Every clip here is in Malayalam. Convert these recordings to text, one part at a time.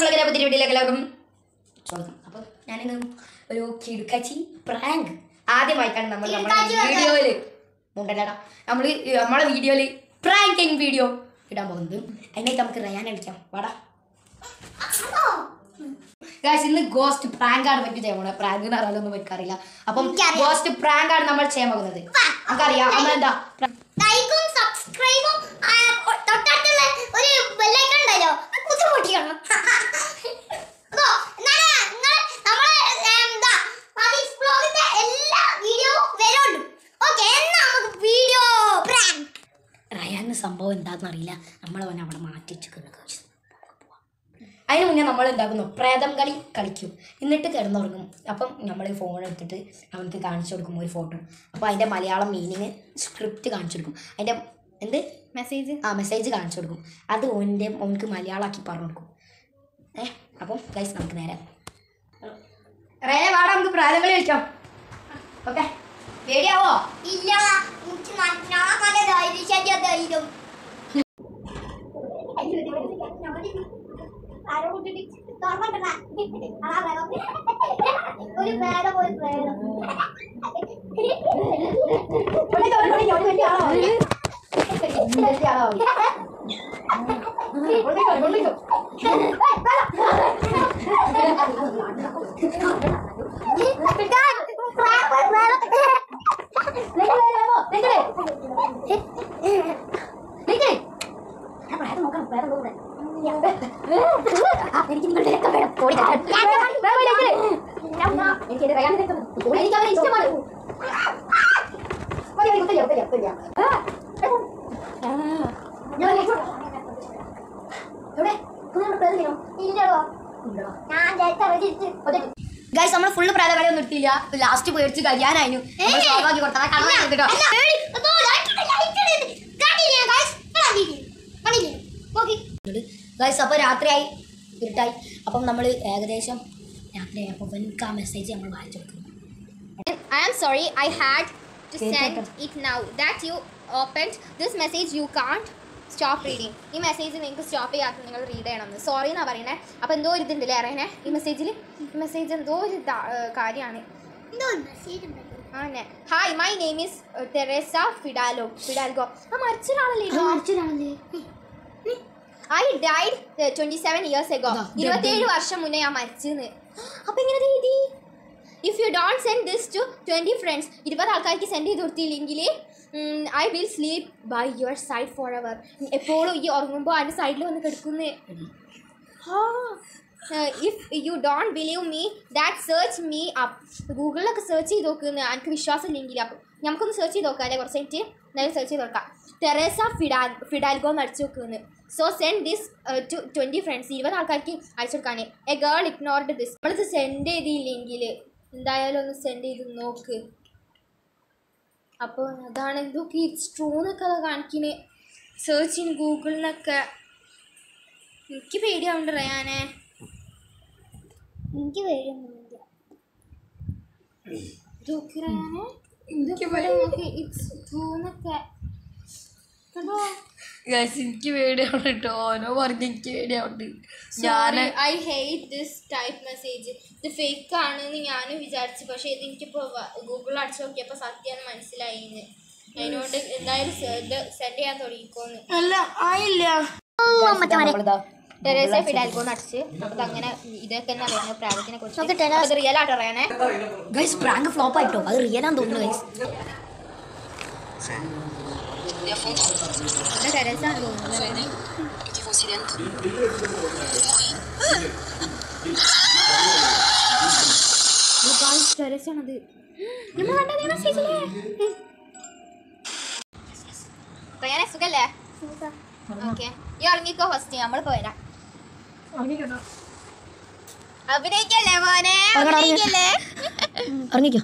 നമ്മളെ പുതിയ വീഡിയോയിലേക്ക് എല്ലാവർക്കും സ്വാഗതം അപ്പം ഞാനിന്ന് ഒരു കിടുക്കാച്ചി പ്രാങ്ക് ആദ്യമായിട്ടാണ് നമ്മൾ നമ്മുടെ കിടുക്കാച്ചി പറഞ്ഞാ- വീഡിയോയില് മുണ്ടല്ലടാ നമ്മൾ നമ്മളെ വീഡിയോയില് പ്രാങ്കിങ് വീഡിയോ ഇടാൻ പോകുന്നത് അതിനായിട്ട് നമുക്ക് റയാൻ അടിക്കാം വാടാ ഗായ്സ് ഇന്ന് ഗോസ്റ്റ് പ്രാങ്ക് ആണ് പറ്റി ചെയ്യാൻ പോണത് പ്രാങ്ക് എന്ന് പറയാനൊന്നും എനിക്കറിയില്ല അപ്പം എനിക്കറിയാം. ഗോസ്റ്റ് പ്രാങ്ക് ആണ് നമ്മൾ ചെയ്യാൻ പോകുന്നത് നമുക്കറിയാം നമ്മളെന്താ ലൈക്കും സബ്സ്ക്രൈബും ആ, ഒ- തൊട്ടടുത്തുള്ള ഒരു ബെല്ലൈക്കൺ ഉണ്ടല്ലോ അത് കുത്തി പൊട്ടിക്കണം അതോ, എന്നാലേ നിങ്ങള് നമ്മളെ, ഏ, എന്താ, മതീഷ് vlogന്റെ എല്ലാ വീഡിയോ വരുന്നുണ്ട് ഓക്കെ എന്നാ നമുക്ക് വീഡിയോ പ്രാങ്ക് റയാന് സംഭവം എന്താണെന്ന് അറിയില്ല നമ്മളവൻ അവിടെ മാറ്റി വെച്ചിരിക്കുന്നു കാണിച്ചു അതിന് മുന്നേ നമ്മൾ എന്താക്കുന്നു പ്രേതം കളി കളിക്കും എന്നിട്ട് കിടന്നുറങ്ങും അപ്പം നമ്മൾ ഫോൺ എടുത്തിട്ട് അവനക്ക് കാണിച്ചു കൊടുക്കും ഒരു ഫോട്ടോ അപ്പോൾ അതിൻ്റെ മലയാളം മീനിങ് സ്ക്രിപ്റ്റ് കാണിച്ചു കൊടുക്കും അതിൻ്റെ എന്ത് മെസ്സേജ് ആ മെസ്സേജ് കാണിച്ചു കൊടുക്കും അത് ഓൻ്റെ ഓനക്ക് മലയാളമാക്കി പറഞ്ഞു കൊടുക്കും ഏ അപ്പം ഗൈസ് നമുക്ക് നേരെ റേനെ വാടാ നമുക്ക് പ്രേതം കളി കളിക്കാം ഓക്കെ പേടിയാവോ ഇല്ല എനിക്ക് ന- ഞാൻ നല്ല ധൈര്യശാലിയാ ധൈര്യം ഒരു പ്രേതം ഒരു പ്രേതം എനിക്ക് നിങ്ങളുടെ രക്തം വേണം പോടി എനിക്ക് ഇത് റയാൻ രക്തം വേണം. എനിക്ക് അവനെ ഇഷ്ടമാണ് മതി, മതി, കുത്തല്ല, കുത്തല്ല, കുത്തല്ല. ആ. ആ. ഞാൻ വിളിച്ചു. എവിടെ? കുഞ്ഞിനെ പ്രേതം ചെയ്യണോ? ഇല്ലടോ ഉണ്ടോ? ഞാൻ നേരത്തെ വെച്ചിട്ട് ഗൈസ് നമ്മൾ ഫുള്ള് പ്രേതകളി ഒന്നും എടുത്തില്ല ലാസ്റ്റ് പേടിച്ച് കഴിയാനായിരുന്നു നമ്മൾ ഏയ്. സ്വാഭാവിക കൊടുത്താൽ കണ്ണാൻ കേട്ടോ അല്ല, പേടി. അതോ, light ഇട്, light ഇട്. കണ്ടില്ലേ, guys? ഇതാ video. കണ്ടില്ലേ? നോക്കി. ഗൈസ് അപ്പോൾ രാത്രിയായി ഇരുട്ടായി അപ്പം നമ്മൾ ഏകദേശം രാത്രിയായി അപ്പോൾ എനിക്ക് ആ മെസ്സേജ് നമ്മൾ വായിച്ചു കൊടുക്കുന്നു I am sorry, I had to Okay, send better. it now. That you opened this message, you can't stop reading. ഈ മെസ്സേജ് നിങ്ങൾക്ക് സ്റ്റോപ്പ് ചെയ്യാത്ത നിങ്ങൾ റീഡ് ചെയ്യണം സോറി എന്നാ പറയണേ അപ്പോൾ എന്തോ ഒരു ഇതുണ്ടല്ലേ അറിയണേ ഈ മെസ്സേജിൽ ഈ മെസ്സേജ് എന്തോ ഒരു കാര്യമാണ് എന്തോ ഒരു message ഉണ്ടല്ലോ. ആണേ hi my name is Teresa Fidalo Fidalgo ആ മരിച്ച ഒരാളല്ലേ I died twenty seven years ago അതാ, ഇരുപത്തിയേഴ് വർഷം മുന്നേ ഞാൻ മരിച്ചെന്ന് അപ്പൊ ഇങ്ങനെ ഇത് എഴുതി if you don't send this to twenty friends ഇരുപത് ആൾക്കാർക്ക് സെൻഡ് ചെയ്ത് കൊടുത്തില്ലെങ്കിൽ I will sleep by your side for hour എപ്പോഴും ഈ ഉറങ്ങുമ്പോൾ അതിൻ്റെ സൈഡിൽ വന്ന് കിടക്കുന്നേ if you don't believe me that search me up ഗൂഗിളിലൊക്കെ സെർച്ച് ചെയ്ത് നോക്കുന്ന എനിക്ക് വിശ്വാസം ഇല്ലെങ്കിൽ അപ്പം നമുക്കൊന്ന് സെർച്ച് ചെയ്ത് നോക്കാം അല്ലെ കുറച്ച് കഴിഞ്ഞിട്ട് എന്തായാലും സെർച്ച് ചെയ്ത് നോക്കാം ടെറേസ ഫിഡാൽ ഫിഡാൽഗോ എന്ന് അടിച്ചു നോക്കുന്നു so send this to twenty friends ഇരുപത് ആൾക്കാർക്ക് അയച്ചു കൊടുക്കാൻ എ ഗേൾ ഇഗ്നോർഡ് ദിസ് നമ്മളിത് സെൻഡ് ചെയ്തില്ലെങ്കിൽ എന്തായാലും ഒന്ന് സെൻഡ് ചെയ്ത് നോക്ക് അപ്പോൾ അതാണ് ഇതൊക്കെ ഇറ്റ്സ് ട്രൂ എന്നൊക്കെ അത് കാണിക്കുന്നത് സെർച്ച് ഇൻ ഗൂഗിളിൽ നിന്നൊക്കെ എനിക്ക് പേടിയാവുണ്ട് റയാനെ എനിക്ക് പേടിയൊന്നുമില്ല. ഇതൊക്കെ റയാനെ ഇതൊക്കെ നോക്കി ഇറ്റ്സ് ട്രൂ എന്നൊക്കെ കണ്ടോ ഗൈസ് എനിക്ക് പേടിയാണ് കേട്ടോ ഓനോ പറഞ്ഞ് എനിക്ക് പേടിയാവുണ്ട് ഞാൻ I hate this type message ഇത് ഫേക്ക് ആണെന്ന് ഞാനും വിചാരിച്ചു പക്ഷേ ഇത് എനിക്കിപ്പോൾ ഗൂഗിളിൽ അടിച്ചു നോക്കിയപ്പോൾ സത്യമാണെന്ന് മനസ്സിലായിന്ന് അതിനോട് എന്തായാലും സെ- ഇത് സെൻഡ് ചെയ്യാൻ തുടങ്ങിക്കോന്ന് നമ്മളിതാ ടെറേസ ഫിഡാൽഗോന്ന് അടിച്ച് അപ്പോൾ അങ്ങനെ ഇതൊക്കെ തന്നെ പറയുന്നത് പ്രാഗത്തിനെ നമുക്ക് കുറിച്ച് ടെറേസ- അത് റിയൽ ആയിട്ട് അറിയാനേ ഗൈസ് പ്രാങ്ക് ഫ്ലോപ്പ് ആയിട്ടോ അത് റിയലാന്ന് തോന്നുന്നു ഗൈസ് ഇവിടെ ടെറേസ ആണ് തോന്നുന്നത് ടെറേസ ആണത് നമ്മൾ കണ്ടത് മെസ്സേജിലേ റയാനെ സുഖല്ലേ ഓക്കെ ഈ ഇറങ്ങിക്കോ ഫസ്റ്റ് നമ്മൾ പോരാ അഭിനയിക്കല്ലേ മോനെ ഇറങ്ങടാ, ഇറങ്ങ്. അഭിനയിക്കല്ലേ ഇറങ്ങിക്കോ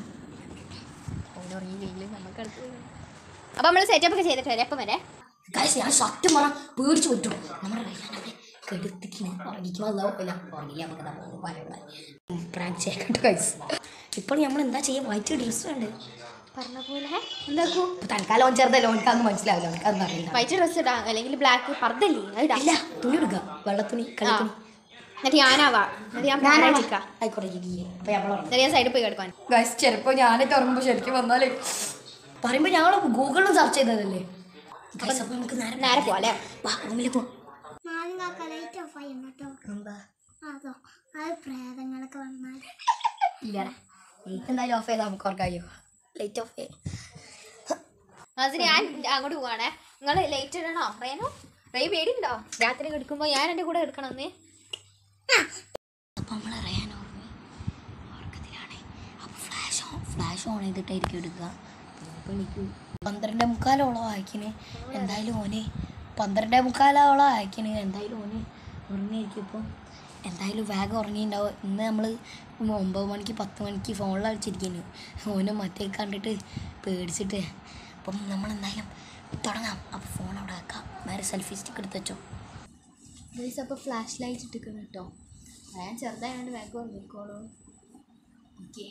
അപ്പൊ നമ്മൾ സെറ്റപ്പ് ഒക്കെ ചെയ്തിട്ട് വരാം എപ്പം വരെ ഗൈസ് ഞാൻ സത്യം പറ പേടിച്ചു പറ്റും നമ്മുടെ റയാൻ അവിടെ കെടുത്തിക്കിന് ഉറങ്ങിക്കുമല്ലോ ഇല്ല ഉറങ്ങില്ല നമുക്ക് പ്രാങ്ക് ചെയ്യട്ടോ ഗൈസ് ഇപ്പോൾ നമ്മൾ എന്താ ചെയ്യുക വൈറ്റ് ഡ്രസ്സ് ഉണ്ട് പറഞ്ഞ പോലെ എന്താക്കും ഇപ്പൊ തൽക്കാലം ഓൻ ചെറുതല്ല ഓനക്കതൊന്നും മനസ്സിലാവില്ല ഓനക്കതൊന്നും അറിയില്ല വൈറ്റ് ഡ്രസ് ഇടാം അല്ലെങ്കിൽ ബ്ലാക്ക് പർദ്ദല്ലേ അത് ഇടാം ഇല്ല തുണി എടുക്കുക വെള്ളത്തുണി കളിത്തുണി എന്നിട്ട് ഞാനാവാ എന്നിട്ട് ഞാൻ പ്രാർത്ഥിക്കാം ആയിക്കോട്ടെ ഇരിക്ക്. അപ്പൊ നമ്മള് ഉറങ്ങും. എന്നിട്ട് ഞാൻ സൈഡിൽ പോയി കിടക്കാൻ ഗൈസ് ചിലപ്പോ ഞാനൊക്കെ ഉറങ്ങുമ്പോ ശരിക്കും വന്നാലേ പറയുമ്പോ ഞങ്ങൾ ഗൂഗിളിൽ സെർച്ച് ചെയ്തതല്ലേ Guys, അപ്പൊ നമുക്ക് നേരെ നേരെ പോവാം അല്ലേ? വാ റൂമിലേക്ക് പോവാം മാതികാക്ക ലൈറ്റ് ഓഫ് ആയി കേട്ടോ എന്താ അതോ അത് പ്രേതങ്ങളൊക്കെ വന്നാൽ ഇല്ലടാ ലൈറ്റ് എന്തായാലും ഓഫ് ചെയ്താൽ നമുക്ക് ഉറക്കായോ ലൈറ്റ് ഓഫ് ചെയ്യും അതിന് ഞാൻ അങ്ങോട്ട് പോവാണേ നിങ്ങൾ ലേറ്റ് ഇടണോ റേനോ റേ പേടിയുണ്ടോ രാത്രി കിടക്കുമ്പോൾ ഞാൻ എൻ്റെ കൂടെ എടുക്കണമെന്ന് അപ്പോൾ നമ്മൾ അറിയാൻ ഓർമ്മ ഉറക്കത്തിലാണ് അപ്പോൾ ഫ്ലാഷ് ഓൺ ഫ്ലാഷ് ഓൺ ചെയ്തിട്ടായിരിക്കും എടുക്കുക അപ്പോൾ എനിക്ക് പന്ത്രണ്ടേ മുക്കാലോളം ആയിക്കിന് എന്തായാലും ഓന് പന്ത്രണ്ടേ മുക്കാലോളം ആയിക്കിന് എന്തായാലും ഓന് ഉറങ്ങിയിരിക്കും ഇപ്പം എന്തായാലും വേഗം ഉറങ്ങിയിട്ടുണ്ടാവും ഇന്ന് നമ്മൾ ഒമ്പത് മണിക്ക് പത്ത് മണിക്ക് ഫോണിൽ കളിച്ചിരിക്കുന്നു ഓന് മറ്റേ കണ്ടിട്ട് പേടിച്ചിട്ട് അപ്പം നമ്മൾ എന്തായാലും തുടങ്ങാം അപ്പോൾ ഫോൺ അവിടെ വെക്കാം വേറെ സെൽഫി സ്റ്റിക്ക് എടുത്ത് വെച്ചോ ഗൈസ് അപ്പോൾ ഫ്ലാഷ് ലൈറ്റ് ഇട്ടിരിക്കണം കേട്ടോ ഞാൻ ചെറുതായതുകൊണ്ട് വേഗം നിൽക്കോളൂ ഓക്കെ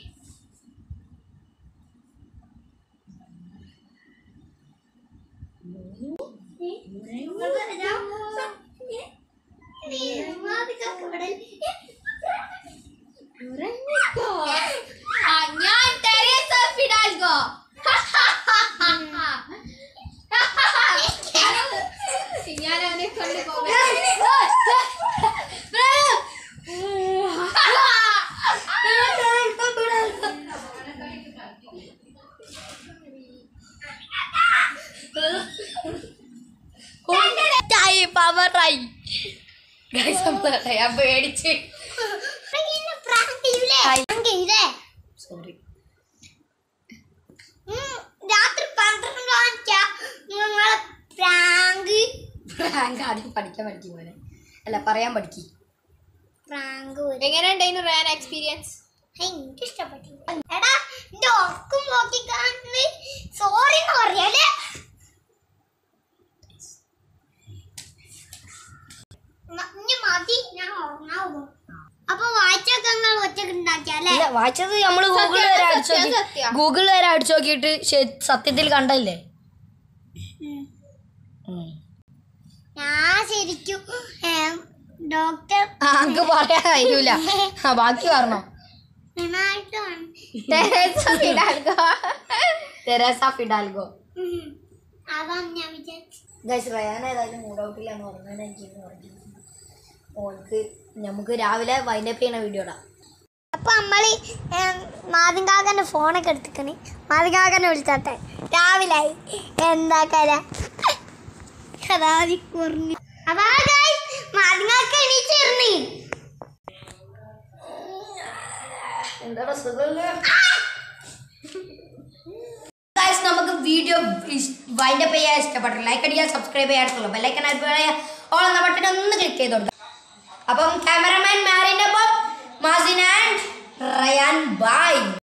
ഞാൻ തെരേസ ഫിഡാൽഗോ ഞാൻ അവനെ കൊണ്ട് പവറായി ഞാൻ പേടിച്ച് സോറി രാത്രി പന്ത്രണ്ട് കാണിക്കാ നിങ്ങളെ പ്രാങ്ക് റാങ്ക് ആദ്യം പഠിക്കാൻ പഠിക്കും പോലെ അല്ല പറയാൻ പഠിക്കും പ്രാങ്ക് എങ്ങനെ ഉണ്ടായിരുന്നു റയാൻ എക്സ്പീരിയൻസ് എനിക്ക് ഇഷ്ടപ്പെട്ടില്ല എടാ എന്റെ ഉറക്കം നോക്കി കാണുന്നത് സോറി എന്ന് പറയാലേ മ- ഇനി മതി ഞാൻ ഉറങ്ങാൻ പോകും അപ്പൊ വായിച്ചൊക്കെ നിങ്ങൾ ഒറ്റക്ക് ഉണ്ടാക്കിയാലേ ഇല്ല വായിച്ചത് നമ്മൾ ഗൂഗിൾ വരെ അടിച്ചു സത്യം, നോക്കി സത്യം. ഗൂഗിൾ വരെ അടിച്ചു നോക്കിയിട്ട് ശ- സത്യത്തിൽ കണ്ടല്ലേ ഉം. ഉം. ഞാൻ ശരിക്കും ഏം, ഡോക്ടർ ആ, അങ്ക് പറയാൻ കഴിയൂല ആ ബാക്കി പറഞ്ഞോ നന്നായിട്ടാണ് തെരേസ ഫിഡാൽഗോ തെരേസ ഫിഡാൽഗോ ഉം. അതാണ് ഞാൻ വിചാരിച്ചത് ഗൈസ് റയാൻ ഏതായാലും മൂഡ് ഔട്ടിലാണ് ഉറങ്ങാൻ എനിക്ക് പറഞ്ഞു ഓൾക്ക് നമുക്ക് രാവിലെ വൈൻഡപ്പ് ചെയ്യണ വീഡിയോ ഇടാം അപ്പൊ നമ്മള് മാതികാക്കന്റെ ഫോണൊക്കെ എടുത്തിക്കണ് മാതികാക്കനെ വിളിച്ചാട്ടെ രാവിലായി എന്താ കര കുറഞ്ഞു അതാ മാതികാക്ക എണീച്ചിരുന്നു എന്താണ് ഗൈസ് നമുക്ക് വീഡിയോ വൈൻഡപ്പ് ചെയ്യാൻ ഇഷ്ടപ്പെട്ടു ലൈക്ക് അടിക്കാൻ സബ്സ്ക്രൈബ് ചെയ്യാറുള്ളൂ ബെല്ലൈക്കൻ ഓൾ എന്ന ബട്ടൺ ഒന്ന് ക്ലിക്ക് ചെയ്ത് കൊടുക്കുക അപ്പം ക്യാമറമാൻ മാറിൻ്റെ ഒപ്പം മാസിൻ ആൻഡ് റയാൻ ബൈ